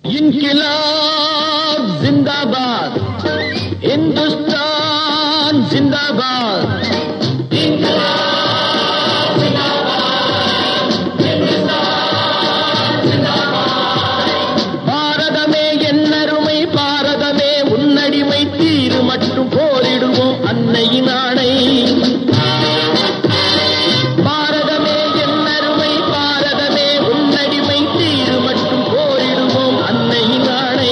இன்கிலாப் ஜிந்தாபாத் இந்துஸ்தான் ஜிந்தாபாத் பாரதமே என்னருமை பாரதமே உன்னடிமை தீரு மட்டும் போரிடுவோம் அன்னையின் ஆணை பாரதமே என்னருமை பாரதமே உன்னடிமை தீரு மட்டும் போரிடுவோம் அன்னையின் ஆணை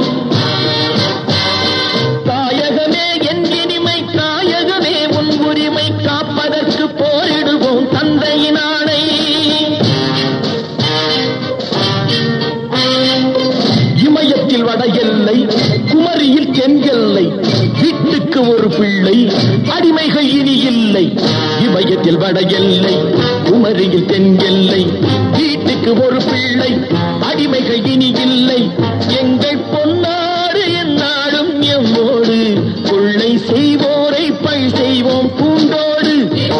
தாயகமே என் இனிமை தாயகமே உன் உரிமை காப்பதற்கு போரிடுவோம் தந்தையின் ஆணை இமயத்தில் வட எல்லை குமரியில் தென் எல்லை வீட்டுக்கு ஒரு பிள்ளை அடிமைகள் இனி இல்லை இமயத்தில் வட எல்லை குமரியில் தென் எல்லை வீட்டுக்கு ஒரு பிள்ளை அடிமைகள் இனி இல்லை எங்கள் பொன்னாறு என்னாலும் எம்மோடு கொள்ளை செய்வோரை பழி செய்வோம் பூண்டோடு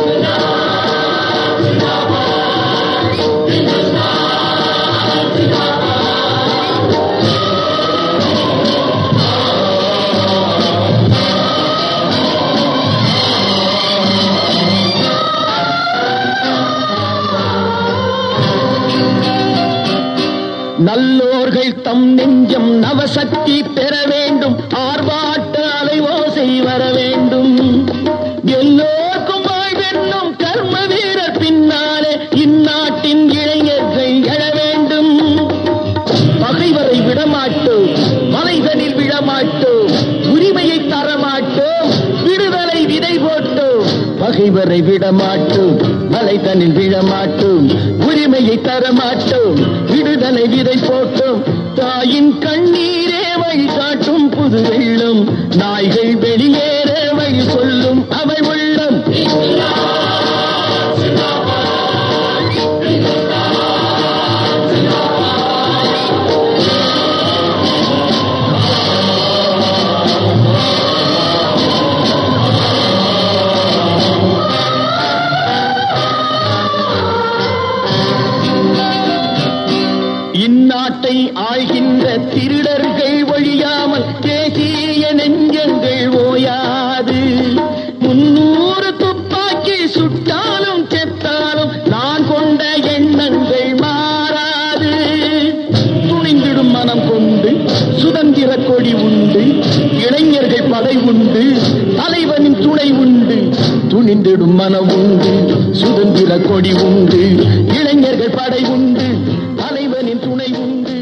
நல்லோர்கள் தம் நெஞ்சம் நவசக்தி பெற வேண்டும் ஆர்ப்பாட்ட அலைவோசை வர வேண்டும் எல்லோருக்கும் வாழ்வென்னும் கர்ம வீரர் பின்னாலே இந்நாட்டின் இளைஞர்கள் எழ வேண்டும் பகைவரை விடமாட்டோம் மலைதனில் விழமாட்டோம் உரிமையை தரமாட்டோம் விடுதலை விதை போட்டோம் பகைவரை விடமாட்டோம் மலைதனில் விழமாட்டோம் உரிமையை தரமாட்டோம் விடுதலை விதை போட்டோம் தாயின் கண்ணீரே வழி காட்டும் புது வெள்ளம் நாய்கள் வெளியேற வழி சொல்லும் அவை உள்ளம் இந்நாட்டை ஆள்கின்ற திருடர்கள் ஒழியாமல் தேசிய நெஞ்சங்கள் ஓயாது முன்னூறு துப்பாக்கி சுட்டாலும் செத்தாலும் நான் கொண்ட எண்ணங்கள் மாறாது துணிந்திடும் மனம் கொண்டு சுதந்திர கொடி உண்டு இளைஞர்கள் படை உண்டு தலைவனின் துணை உண்டு துணிந்திடும் மனம் உண்டு சுதந்திர கொடி உண்டு இளைஞர்கள் படை உண்டு தலைவனின் துணை உண்டு